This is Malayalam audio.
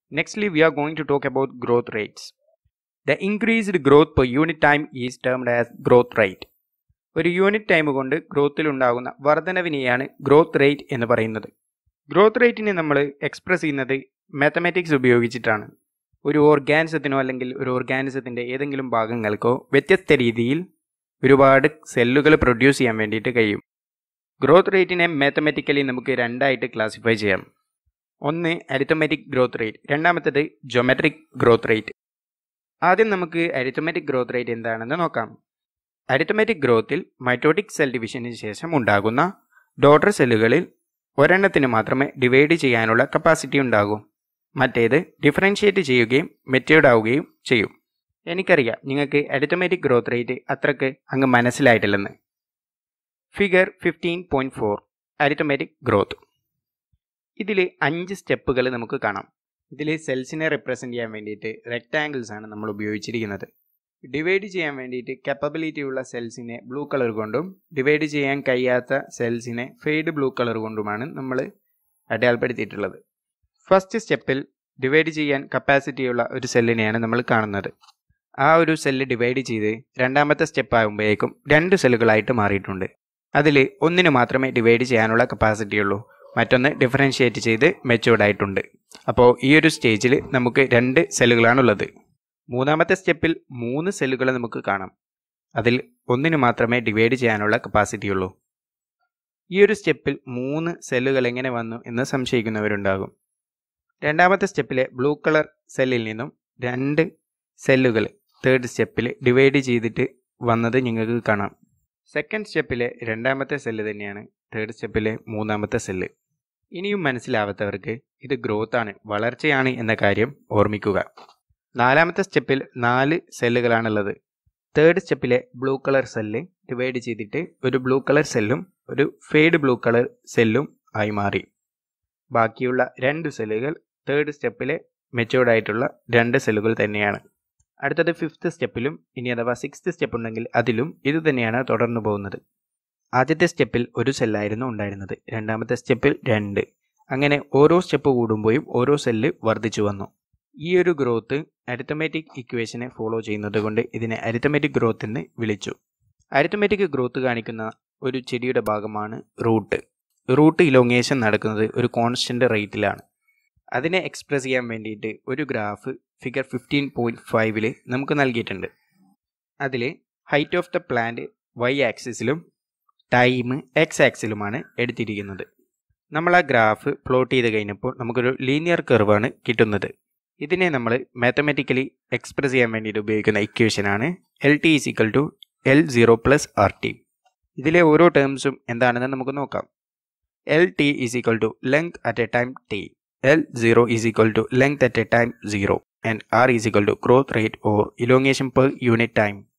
Nextly, we are going to talk about growth rates. The increased growth per unit time is termed as growth rate. ഒരു യൂണിറ്റ് ടൈം കൊണ്ട് ഗ്രോത്തിൽ ഉണ്ടാകുന്ന വർധനവിനെയാണ് ഗ്രോത്ത് റേറ്റ് എന്ന് പറയുന്നത് ഗ്രോത്ത് റേറ്റിനെ നമ്മൾ എക്സ്പ്രസ് ചെയ്യുന്നത് മാത്തമാറ്റിക്സ് ഉപയോഗിച്ചിട്ടാണ് ഒരു ഓർഗാനിസത്തിനോ അല്ലെങ്കിൽ ഒരു ഓർഗാനിസത്തിൻ്റെ ഏതെങ്കിലും ഭാഗങ്ങൾക്കോ വ്യത്യസ്ത രീതിയിൽ ഒരുപാട് സെല്ലുകൾ പ്രൊഡ്യൂസ് ചെയ്യാൻ വേണ്ടിയിട്ട് കഴിയും ഗ്രോത്ത് റേറ്റിനെ മാത്തമാറ്റിക്കലി നമുക്ക് രണ്ടായിട്ട് ക്ലാസിഫൈ ചെയ്യാം ഒന്ന് അരിത്തമെറ്റിക് ഗ്രോത്ത് റേറ്റ് രണ്ടാമത്തേത് ജോമെട്രിക് ഗ്രോത്ത് റേറ്റ് ആദ്യം നമുക്ക് അരിത്തമെറ്റിക് ഗ്രോത്ത് റേറ്റ് എന്താണെന്ന് നോക്കാം അരിത്തമെറ്റിക് ഗ്രോത്തിൽ മൈറ്റോട്ടിക് സെൽ ഡിവിഷന് ശേഷം ഉണ്ടാകുന്ന ഡോട്ടർ സെല്ലുകളിൽ ഒരെണ്ണത്തിന് മാത്രമേ ഡിവൈഡ് ചെയ്യാനുള്ള കപ്പാസിറ്റി ഉണ്ടാകൂ മറ്റേത് ഡിഫറൻഷിയേറ്റ് ചെയ്യുകയും മെറ്റേർഡ് ആവുകയും ചെയ്യും എനിക്കറിയാം നിങ്ങൾക്ക് അരിത്തമെറ്റിക് ഗ്രോത്ത് റേറ്റ് അത്രക്ക് അങ്ങ് മനസ്സിലായിട്ടില്ലെന്ന് figure fifteen point four arithmetic growth ഇതിൽ അഞ്ച് സ്റ്റെപ്പുകൾ നമുക്ക് കാണാം ഇതിൽ സെൽസിനെ റെപ്രസെൻ്റ് ചെയ്യാൻ വേണ്ടിയിട്ട് റെക്റ്റാങ്കിൾസ് ആണ് നമ്മൾ ഉപയോഗിച്ചിരിക്കുന്നത് ഡിവൈഡ് ചെയ്യാൻ വേണ്ടിയിട്ട് കപ്പബിലിറ്റി ഉള്ള സെൽസിനെ ബ്ലൂ കളർ കൊണ്ടും ഡിവൈഡ് ചെയ്യാൻ കഴിയാത്ത സെൽസിനെ ഫെയ്ഡ് ബ്ലൂ കളർ കൊണ്ടുമാണ് നമ്മൾ അടയാളപ്പെടുത്തിയിട്ടുള്ളത് ഫസ്റ്റ് സ്റ്റെപ്പിൽ ഡിവൈഡ് ചെയ്യാൻ കപ്പാസിറ്റിയുള്ള ഒരു സെല്ലിനെയാണ് നമ്മൾ കാണുന്നത് ആ ഒരു സെല്ല് ഡിവൈഡ് ചെയ്ത് രണ്ടാമത്തെ സ്റ്റെപ്പ് ആകുമ്പോഴേക്കും രണ്ട് സെല്ലുകളായിട്ട് മാറിയിട്ടുണ്ട് അതിൽ ഒന്നിന് മാത്രമേ ഡിവൈഡ് ചെയ്യാനുള്ള കപ്പാസിറ്റി ഉള്ളൂ മറ്റൊന്ന് ഡിഫറൻഷിയേറ്റ് ചെയ്ത് മെച്ചൂർഡ് ആയിട്ടുണ്ട് അപ്പോൾ ഈ ഒരു സ്റ്റേജിൽ നമുക്ക് രണ്ട് സെല്ലുകളാണുള്ളത് മൂന്നാമത്തെ സ്റ്റെപ്പിൽ മൂന്ന് സെല്ലുകൾ നമുക്ക് കാണാം അതിൽ ഒന്നിന് മാത്രമേ ഡിവൈഡ് ചെയ്യാനുള്ള കപ്പാസിറ്റി ഉള്ളൂ ഈ ഒരു സ്റ്റെപ്പിൽ മൂന്ന് സെല്ലുകൾ എങ്ങനെ വന്നു എന്ന് സംശയിക്കുന്നവരുണ്ടാകും രണ്ടാമത്തെ സ്റ്റെപ്പിലെ ബ്ലൂ കളർ സെല്ലിൽ നിന്നും രണ്ട് സെല്ലുകൾ തേർഡ് സ്റ്റെപ്പിൽ ഡിവൈഡ് ചെയ്തിട്ട് വന്നത് നിങ്ങൾക്ക് കാണാം സെക്കൻഡ് സ്റ്റെപ്പിലെ രണ്ടാമത്തെ സെല്ല് തന്നെയാണ് തേർഡ് സ്റ്റെപ്പിലെ മൂന്നാമത്തെ സെല്ല് ഇനിയും മനസ്സിലാവാത്തവർക്ക് ഇത് ഗ്രോത്ത് ആണ് വളർച്ചയാണ് എന്ന കാര്യം ഓർമ്മിക്കുക നാലാമത്തെ സ്റ്റെപ്പിൽ നാല് സെല്ലുകളാണുള്ളത് തേർഡ് സ്റ്റെപ്പിലെ ബ്ലൂ കളർ സെല്ല് ഡിവൈഡ് ചെയ്തിട്ട് ഒരു ബ്ലൂ കളർ സെല്ലും ഒരു ഫെയ്ഡ് ബ്ലൂ കളർ സെല്ലും ആയി മാറി ബാക്കിയുള്ള രണ്ട് സെല്ലുകൾ തേർഡ് സ്റ്റെപ്പിലെ മെച്ചോർഡ് ആയിട്ടുള്ള രണ്ട് സെല്ലുകൾ തന്നെയാണ് അടുത്തത് ഫിഫ്ത്ത് സ്റ്റെപ്പിലും ഇനി അഥവാ സിക്സ്ത് സ്റ്റെപ്പ് ഉണ്ടെങ്കിൽ അതിലും ഇത് തന്നെയാണ് തുടർന്നു പോകുന്നത് ആദ്യത്തെ സ്റ്റെപ്പിൽ ഒരു സെല്ലായിരുന്നു ഉണ്ടായിരുന്നത് രണ്ടാമത്തെ സ്റ്റെപ്പിൽ രണ്ട് അങ്ങനെ ഓരോ സ്റ്റെപ്പ് കൂടുമ്പോഴും ഓരോ സെല്ല് വർദ്ധിച്ചു വന്നു ഈ ഒരു ഗ്രോത്ത് അരിത്തമാറ്റിക് ഇക്വേഷനെ ഫോളോ ചെയ്യുന്നത് കൊണ്ട് ഇതിനെ അരിത്തമാറ്റിക് ഗ്രോത്ത് എന്ന് വിളിച്ചു അരിത്തമാറ്റിക് ഗ്രോത്ത് കാണിക്കുന്ന ഒരു ചെടിയുടെ ഭാഗമാണ് റൂട്ട് റൂട്ട് ഇലോങ്ങേഷൻ നടക്കുന്നത് ഒരു കോൺസ്റ്റൻ്റ് റേറ്റിലാണ് അതിനെ എക്സ്പ്രസ് ചെയ്യാൻ വേണ്ടിയിട്ട് ഒരു ഗ്രാഫ് ഫിഗർ ഫിഫ്റ്റീൻ പോയിൻറ്റ് ഫൈവിൽ നമുക്ക് നൽകിയിട്ടുണ്ട് അതിൽ height of the plant Y ആക്സിസിലും ടൈം എക്സ് ആക്സിലുമാണ് എടുത്തിരിക്കുന്നത് നമ്മൾ ആ ഗ്രാഫ് പ്ലോട്ട് ചെയ്ത് കഴിഞ്ഞപ്പോൾ നമുക്കൊരു ലീനിയർ കർവാണ് കിട്ടുന്നത് ഇതിനെ നമ്മൾ മാത്തമാറ്റിക്കലി എക്സ്പ്രസ് ചെയ്യാൻ വേണ്ടിയിട്ട് ഉപയോഗിക്കുന്ന ഇക്വേഷനാണ് L T is equal to L zero plus R T ഇതിലെ ഓരോ ടേംസും എന്താണെന്ന് നമുക്ക് നോക്കാം L T is equal to length at a time T L zero is equal to length at a time zero and R is equal to growth rate or elongation per unit time